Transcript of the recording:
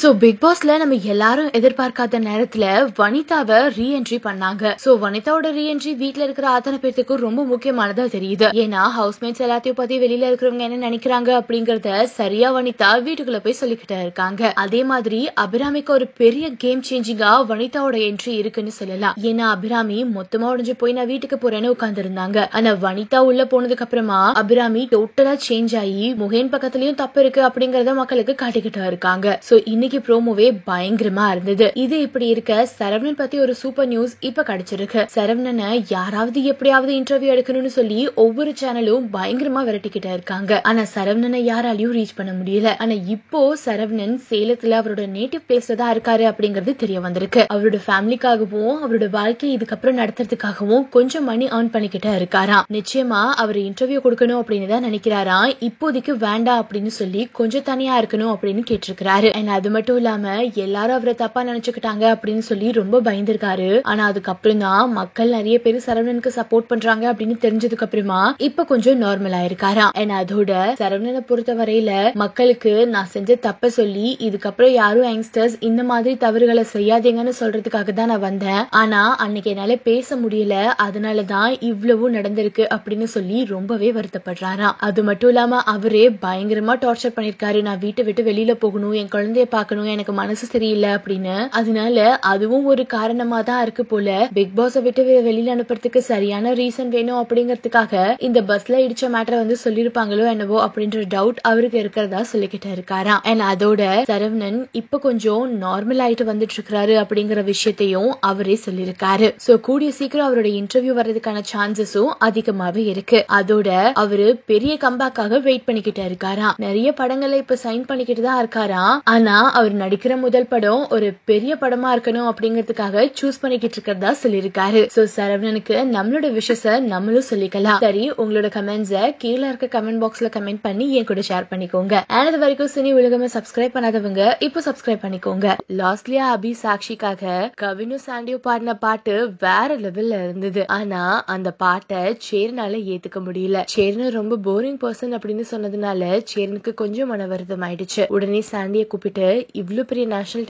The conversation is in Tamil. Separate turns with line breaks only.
சோ பிக் பாஸ்ல நம்ம எல்லாரும் எதிர்பார்க்காத நேரத்துல வனிதாவை ரீஎன்ட்ரி பண்ணாங்க சோ வனிதாவோட ரீஎன்ட்ரி வீட்ல இருக்கிற அத்தனை பேர்த்துக்கும் ரொம்ப முக்கியமானதா தெரியுது ஏன்னா ஹவுஸ்மேட்ஸ் எல்லாத்தையும் பத்தி வெளியில இருக்கிறவங்க என்ன நினைக்கிறாங்க அப்படிங்கறத சரியா வனிதா வீட்டுக்குள்ள போய் சொல்லிக்கிட்டு இருக்காங்க அதே மாதிரி அபிராமிக்கு ஒரு பெரிய கேம் சேஞ்சிங்கா வனிதாவோட என்ட்ரி இருக்குன்னு சொல்லலாம் ஏன்னா அபிராமி மொத்தமா உடைஞ்சு போய் நான் வீட்டுக்கு போறேன்னு உட்கார்ந்து இருந்தாங்க ஆனா வனிதா உள்ள போனதுக்கு அப்புறமா அபிராமி டோட்டலா சேஞ்ச் ஆகி முகேன் பக்கத்துலயும் தப்பு இருக்கு அப்படிங்கறத மக்களுக்கு காட்டிக்கிட்டு இருக்காங்க சோ இன்னைக்கு ப்ரோமோவே பயங்கரமா இருந்தது இது இப்படி இருக்க சரவணன் பத்தி ஒரு சூப்பர் நியூஸ் இப்ப கிடைச்சிருக்கு சரவணனை யாராவது எப்படியாவது இன்டர்வியூ எடுக்கணும்னு சொல்லி ஒவ்வொரு சேனலும் பயங்கரமா விரட்டிக்கிட்டு இருக்காங்க ஆனா சரவணனை யாராலையும் ரீச் பண்ண முடியல ஆனா இப்போ சரவணன் சேலத்துல அவரோட நேட்டிவ் பிளேஸ்ல தான் இருக்காரு அப்படிங்கறது தெரிய வந்திருக்கு அவரோட ஃபேமிலிக்காகவும் அவரோட வாழ்க்கையை இதுக்கப்புறம் நடத்துறதுக்காகவும் கொஞ்சம் மணி ஏர்ன் பண்ணிக்கிட்டு இருக்காராம் நிச்சயமா அவர் இன்டர்வியூ கொடுக்கணும் அப்படின்னு தான் நினைக்கிறாராம் இப்போதைக்கு வேண்டாம் அப்படின்னு சொல்லி கொஞ்சம் தனியா இருக்கணும் அப்படின்னு கேட்டிருக்கிறாரு அண்ட் அது மட்டும் இல்லாம எல்லாரும் அவரை தப்பா நினைச்சுக்கிட்டாங்க அப்படின்னு சொல்லி ரொம்ப பயந்திருக்காரு ஆனா அதுக்கப்புறம் தான் மக்கள் நிறைய பேர் சரவணனுக்கு சப்போர்ட் பண்றாங்க அப்படின்னு தெரிஞ்சதுக்கு அப்புறமா இப்ப கொஞ்சம் நார்மல் ஆயிருக்காராம் அண்ட் அதோட சரவணனை பொறுத்த வரையில மக்களுக்கு நான் செஞ்ச தப்ப சொல்லி இதுக்கப்புறம் யாரும் யங்ஸ்டர்ஸ் இந்த மாதிரி தவறுகளை செய்யாதீங்கன்னு சொல்றதுக்காக தான் நான் வந்தேன் ஆனா அன்னைக்கு என்னால பேச முடியல அதனாலதான் இவ்வளவு நடந்திருக்கு அப்படின்னு சொல்லி ரொம்பவே வருத்தப்படுறாராம் அது மட்டும் இல்லாம அவரே பயங்கரமா டார்ச்சர் பண்ணிருக்காரு நான் வீட்டை விட்டு வெளியில போகணும் என் குழந்தைய பார்க்கணும் எனக்கு மனசு சரியில்லை அப்படின்னு அதனால அதுவும் ஒரு காரணமா தான் இருக்கு போல பிக் பாஸ விட்டு வெ- வெளியில அனுப்புறதுக்கு சரியான ரீசன் வேணும் அப்படிங்கறதுக்காக இந்த பஸ்ல இடிச்ச மேட்டரை வந்து சொல்லிருப்பாங்களோ என்னவோ அப்படின்ற டவுட் அவருக்கு இருக்கிறதா சொல்லிக்கிட்டு இருக்காராம் அண்ட் அதோட சரவணன் இப்ப கொஞ்சம் நார்மல் ஆயிட்டு வந்துட்டு இருக்காரு அப்படிங்கிற விஷயத்தையும் அவரே சொல்லியிருக்காரு சோ கூடிய சீக்கிரம் அவரோட இன்டர்வியூ வர்றதுக்கான சான்சஸும் அதிகமாவே இருக்கு அதோட அவரு பெரிய கம்பேக்காக வெயிட் பண்ணிக்கிட்டு இருக்காராம் நிறைய படங்களை இப்ப சைன் பண்ணிக்கிட்டு தான் இருக்காராம் ஆனா அவர் நடிக்கிற முதல் படம் ஒரு பெரிய படமா இருக்கணும் அப்படிங்கறதுக்காக சூஸ் பண்ணிக்கிட்டு இருக்கிறதா சொல்லியிருக்காரு சோ சரவணனுக்கு நம்மளோட விஷஸ நம்மளும் சொல்லிக்கலாம் சரி உங்களோட கமெண்ட்ஸ கீழே இருக்க கமெண்ட் பாக்ஸ்ல கமெண்ட் பண்ணி என் கூட ஷேர் பண்ணிக்கோங்க And அது வரைக்கும் சினி உலகமே சப்ஸ்கிரைப் பண்ணாதவங்க இப்போ சப்ஸ்கிரைப் பண்ணிக்கோங்க லாஸ்ட்லியா அபி சாக்ஷிக்காக கவினு சாண்டியோ பாடின பாட்டு வேற லெவல்ல இருந்தது ஆனா அந்த பாட்டை சேரனால ஏத்துக்க முடியல சேரனு ரொம்ப போரிங் பர்சன் அப்படின்னு சொன்னதுனால சேரனுக்கு கொஞ்சம் மன வருத்தம் ஆயிடுச்சு உடனே சாண்டிய கூப்பிட்டு இவ்ளோ பெரிய நேஷனல்